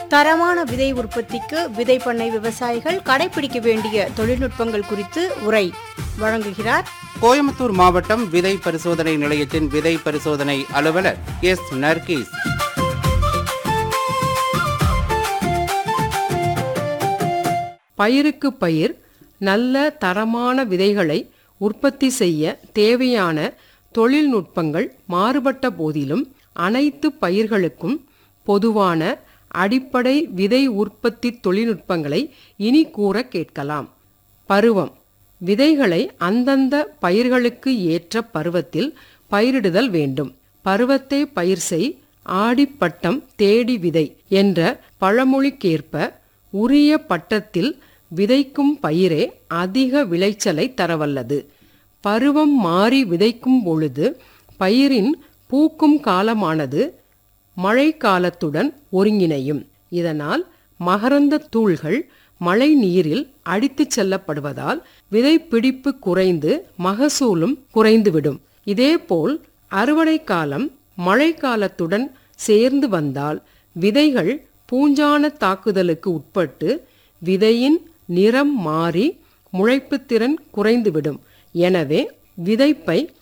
தரமான விதை உற்பத்திக்கு விதை பண்ணை விவசாயிகள் கடைபிடிக்க வேண்டிய தொழில்நுட்பங்கள் குறித்து உரை வழங்குகிறார் கோயம்புத்தூர் மாவட்டம் விதை பரிசோதனை நிலையத்தின் விதை பரிசோதனை அலுவலர் எஸ் நர்கீஸ் பயிருக்கு பயிர் நல்ல தரமான விதைகளை உற்பத்தி செய்ய தேவையான தொழில்நுட்பங்கள் மாறுபட்ட போதிலும் அனைத்து பயிர்களுக்கும் பொதுவான அடிப்படை விதை உற்பத்தி தொழில்நுட்பங்களை இனி கூற கேட்கலாம் பருவம் விதைகளை அந்தந்த பயிர்களுக்கு ஏற்ற பருவத்தில் பயிரிடுதல் வேண்டும் பருவத்தை பயிர் செய் ஆடிப்பட்டம் தேடி விதை என்ற பழமொழிக்கேற்ப உரிய பட்டத்தில் விதைக்கும் பயிரே அதிக விளைச்சலை தரவல்லது பருவம் மாறி விதைக்கும் பொழுது பயிரின் பூக்கும் காலமானது மழை காலத்துடன் ஒருங்கிணையும் இதனால் மகரந்த தூள்கள் மழை நீரில் அடித்துச் செல்லப்படுவதால் விதைப்பிடிப்பு குறைந்து மகசூலும் குறைந்துவிடும் இதேபோல் அறுவடை காலம் மழை காலத்துடன் சேர்ந்து வந்தால் விதைகள் பூஞ்சான தாக்குதலுக்கு உட்பட்டு விதையின் நிறம் மாறி முளைப்புத்திறன் குறைந்துவிடும் எனவே விதைப்பை